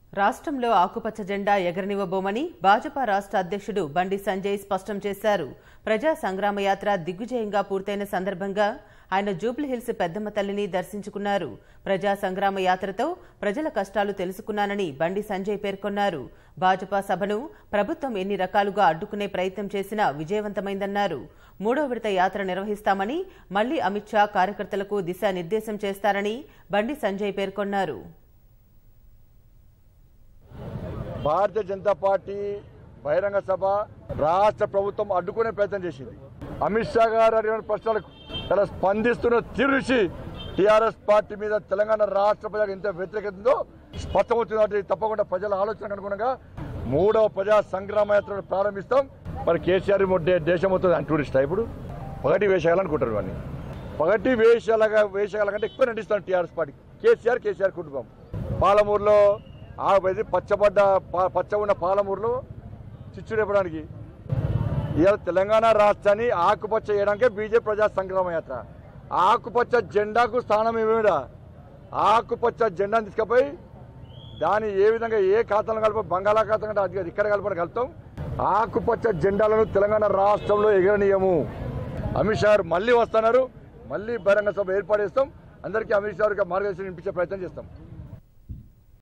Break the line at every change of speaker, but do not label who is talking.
రాష్ట్రంలో ఆకుపచ్చ జెండా ఎగరనివ్వబోమని భాజపా రాష్ట్ర అధ్యక్షుడు బండి సంజయ్ స్పష్టం చేశారు ప్రజా సంగ్రామ యాత్ర దిగ్విజయంగా పూర్తయిన సందర్భంగా ఆయన జూబ్లీహిల్స్ పెద్దమ్మ తల్లిని దర్శించుకున్నారు ప్రజా సంగ్రామ యాత్రతో ప్రజల కష్టాలు తెలుసుకున్నానని బండి సంజయ్ పేర్కొన్నారు భాజపా సభను ప్రభుత్వం ఎన్ని రకాలుగా అడ్డుకునే ప్రయత్నం చేసినా విజయవంతమైందన్నారు మూడో విడత యాత్ర నిర్వహిస్తామని మళ్లీ అమిత్ షా కార్యకర్తలకు దిశానిర్దేశం చేస్తారని బండి సంజయ్ పేర్కొన్నారు
భారతీయ జనతా పార్టీ బహిరంగ సభ రాష్ట్ర ప్రభుత్వం అడ్డుకునే ప్రయత్నం చేసింది అమిత్ షా గారు అడిగిన ప్రశ్నలకు చాలా స్పందిస్తున్న తీరుచి టీఆర్ఎస్ పార్టీ మీద తెలంగాణ రాష్ట్ర ప్రజలకు ఎంత వ్యతిరేకత ఉందో స్పష్టమవుతుంది కాబట్టి తప్పకుండా ప్రజల ఆలోచనకు అనుగుణంగా మూడవ ప్రజా సంగ్రామ యాత్రను ప్రారంభిస్తాం మరి కేసీఆర్ మొట్టే దేశం అవుతుంది టూరిస్ట్ ఇప్పుడు పగటి వేషాలనుకుంటారు ఇవన్నీ పగటి వేషాలుగా వేషాల కంటే ఎక్కువ నటిస్తాను టీఆర్ఎస్ పార్టీ కేసీఆర్ కేసీఆర్ కుటుంబం పాలమూరులో ఆ ఇది పచ్చబడ్డ ప- పచ్చ ఉన్న పాలమూరులో చిచ్చు రేపడానికి ఇవాళ తెలంగాణ రాష్ట్రాన్ని ఆకుపచ్చ చేయడానికే బీజేపీ ప్రజా సంగ్రామ యాత్ర ఆకుపచ్చ జెండాకు స్థానం ఏమిడా ఆకుపచ్చ జెండాను తీసుకుపోయి దాన్ని ఏ విధంగా ఏ ఖాతాలో కలప బంగాళాఖాతం కంటే అది ఇక్కడ కలపని కలుపుతాం ఆకుపచ్చ జెండాలను తెలంగాణ రాష్ట్రంలో ఎగరనీయము అమిత్ షా గారు మళ్ళీ వస్తున్నారు మళ్ళీ బహిరంగ సభ ఏర్పాటు చేస్తాం అందరికీ అమిత్ షా గారికి మార్గదర్శనం ఇప్పించే ప్రయత్నం చేస్తాం